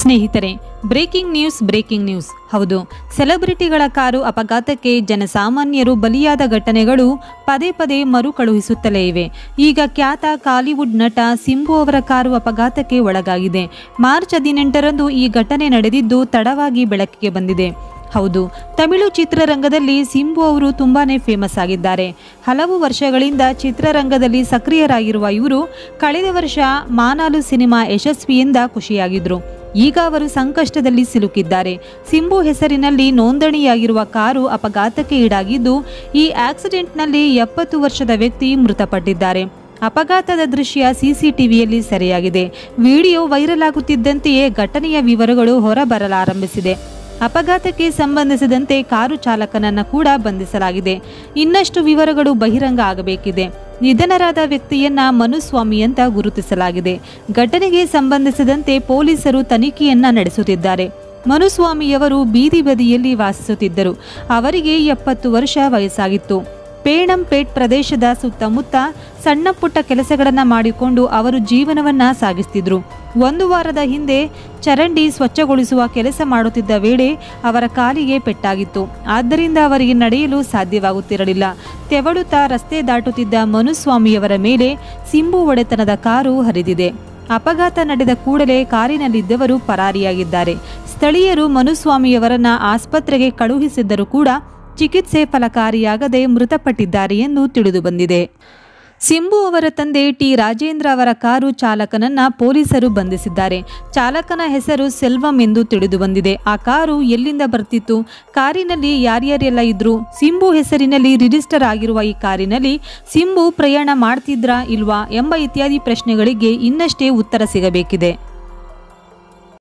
ಸ್ನೇಹಿತರೆ breaking news breaking news ಹೌದು ಸೆಲೆಬ್ರಿಟಿಗಳ car ಅಪಘಾತಕ್ಕೆ ಜನಸಾಮಾನ್ಯರು ಬಲಿಯಾದ ಘಟನೆಗಳು ಪದೇ ಪದೇ ಮರುಕಳುಹಿಸುತ್ತಲೇ ಇವೆ ಈಗ ಖ್ಯಾತ ಕಾಲಿವುಡ್ ನಟ ಸಿಂಬು ಅವರ ಕಾರು ಅಪಘಾತಕ್ಕೆ ಒಳಗಾಗಿದೆ ಮಾರ್ಚ್ ಹದಿನೆಂಟರಂದು ಈ ಘಟನೆ ನಡೆದಿದ್ದು ತಡವಾಗಿ ಬೆಳಕಿಗೆ ಬಂದಿದೆ ಹೌದು ತಮಿಳು ಚಿತ್ರರಂಗದಲ್ಲಿ ಸಿಂಬು ಅವರು ತುಂಬಾನೇ ಫೇಮಸ್ ಆಗಿದ್ದಾರೆ ಹಲವು ವರ್ಷಗಳಿಂದ ಚಿತ್ರರಂಗದಲ್ಲಿ ಸಕ್ರಿಯರಾಗಿರುವ ಇವರು ಕಳೆದ ವರ್ಷ ಮಾನಾಲು ಸಿನಿಮಾ ಯಶಸ್ವಿಯಿಂದ ಖುಷಿಯಾಗಿದ್ರು ಈಗ ಅವರು ಸಂಕಷ್ಟದಲ್ಲಿ ಸಿಲುಕಿದ್ದಾರೆ ಸಿಂಬು ಹೆಸರಿನಲ್ಲಿ ನೋಂದಣಿಯಾಗಿರುವ ಕಾರು ಅಪಘಾತಕ್ಕೆ ಈಡಾಗಿದ್ದು ಈ ಆಕ್ಸಿಡೆಂಟ್ನಲ್ಲಿ ಎಪ್ಪತ್ತು ವರ್ಷದ ವ್ಯಕ್ತಿ ಮೃತಪಟ್ಟಿದ್ದಾರೆ ಅಪಘಾತದ ದೃಶ್ಯ ಸಿಸಿಟಿವಿಯಲ್ಲಿ ಸೆರೆಯಾಗಿದೆ ವಿಡಿಯೋ ವೈರಲ್ ಆಗುತ್ತಿದ್ದಂತೆಯೇ ಘಟನೆಯ ವಿವರಗಳು ಹೊರಬರಲಾರಂಭಿಸಿದೆ ಅಪಘಾತಕ್ಕೆ ಸಂಬಂಧಿಸಿದಂತೆ ಕಾರು ಚಾಲಕನನ್ನ ಕೂಡ ಬಂಧಿಸಲಾಗಿದೆ ಇನ್ನಷ್ಟು ವಿವರಗಳು ಬಹಿರಂಗ ಆಗಬೇಕಿದೆ ನಿಧನರಾದ ವ್ಯಕ್ತಿಯನ್ನ ಮನುಸ್ವಾಮಿ ಅಂತ ಗುರುತಿಸಲಾಗಿದೆ ಘಟನೆಗೆ ಸಂಬಂಧಿಸಿದಂತೆ ಪೊಲೀಸರು ತನಿಖೆಯನ್ನ ನಡೆಸುತ್ತಿದ್ದಾರೆ ಮನುಸ್ವಾಮಿಯವರು ಬೀದಿ ಬದಿಯಲ್ಲಿ ವಾಸಿಸುತ್ತಿದ್ದರು ಅವರಿಗೆ ಎಪ್ಪತ್ತು ವರ್ಷ ವಯಸ್ಸಾಗಿತ್ತು ಪೇಣಂಪೇಟ್ ಪ್ರದೇಶದ ಸುತ್ತಮುತ್ತ ಸಣ್ಣ ಪುಟ್ಟ ಕೆಲಸಗಳನ್ನು ಮಾಡಿಕೊಂಡು ಅವರು ಜೀವನವನ್ನ ಸಾಗಿಸ್ತಿದ್ರು ಒಂದು ವಾರದ ಹಿಂದೆ ಚರಂಡಿ ಸ್ವಚ್ಛಗೊಳಿಸುವ ಕೆಲಸ ಮಾಡುತ್ತಿದ್ದ ವೇಳೆ ಅವರ ಕಾಲಿಗೆ ಪೆಟ್ಟಾಗಿತ್ತು ಆದ್ದರಿಂದ ಅವರಿಗೆ ನಡೆಯಲು ಸಾಧ್ಯವಾಗುತ್ತಿರಲಿಲ್ಲ ತೆವಳುತ್ತಾ ರಸ್ತೆ ದಾಟುತ್ತಿದ್ದ ಮನುಸ್ವಾಮಿಯವರ ಮೇಲೆ ಸಿಂಬು ಒಡೆತನದ ಕಾರು ಹರಿದಿದೆ ಅಪಘಾತ ನಡೆದ ಕೂಡಲೇ ಕಾರಿನಲ್ಲಿದ್ದವರು ಪರಾರಿಯಾಗಿದ್ದಾರೆ ಸ್ಥಳೀಯರು ಮನುಸ್ವಾಮಿಯವರನ್ನ ಆಸ್ಪತ್ರೆಗೆ ಕಳುಹಿಸಿದ್ದರೂ ಕೂಡ ಚಿಕಿತ್ಸೆ ಫಲಕಾರಿಯಾಗದೆ ಮೃತಪಟ್ಟಿದ್ದಾರೆ ಎಂದು ತಿಳಿದುಬಂದಿದೆ ಸಿಂಬು ಅವರ ತಂದೆ ಟಿ ರಾಜೇಂದ್ರ ಅವರ ಕಾರು ಚಾಲಕನನ್ನ ಪೊಲೀಸರು ಬಂಧಿಸಿದ್ದಾರೆ ಚಾಲಕನ ಹೆಸರು ಸೆಲ್ವಂ ಎಂದು ತಿಳಿದು ಬಂದಿದೆ ಆ ಕಾರು ಎಲ್ಲಿಂದ ಬರ್ತಿತ್ತು ಕಾರಿನಲ್ಲಿ ಯಾರ್ಯಾರೆಲ್ಲ ಇದ್ರು ಸಿಂಬು ಹೆಸರಿನಲ್ಲಿ ರಿಜಿಸ್ಟರ್ ಆಗಿರುವ ಈ ಕಾರಿನಲ್ಲಿ ಸಿಂಬು ಪ್ರಯಾಣ ಮಾಡ್ತಿದ್ರಾ ಇಲ್ವಾ ಎಂಬ ಇತ್ಯಾದಿ ಪ್ರಶ್ನೆಗಳಿಗೆ ಇನ್ನಷ್ಟೇ ಉತ್ತರ ಸಿಗಬೇಕಿದೆ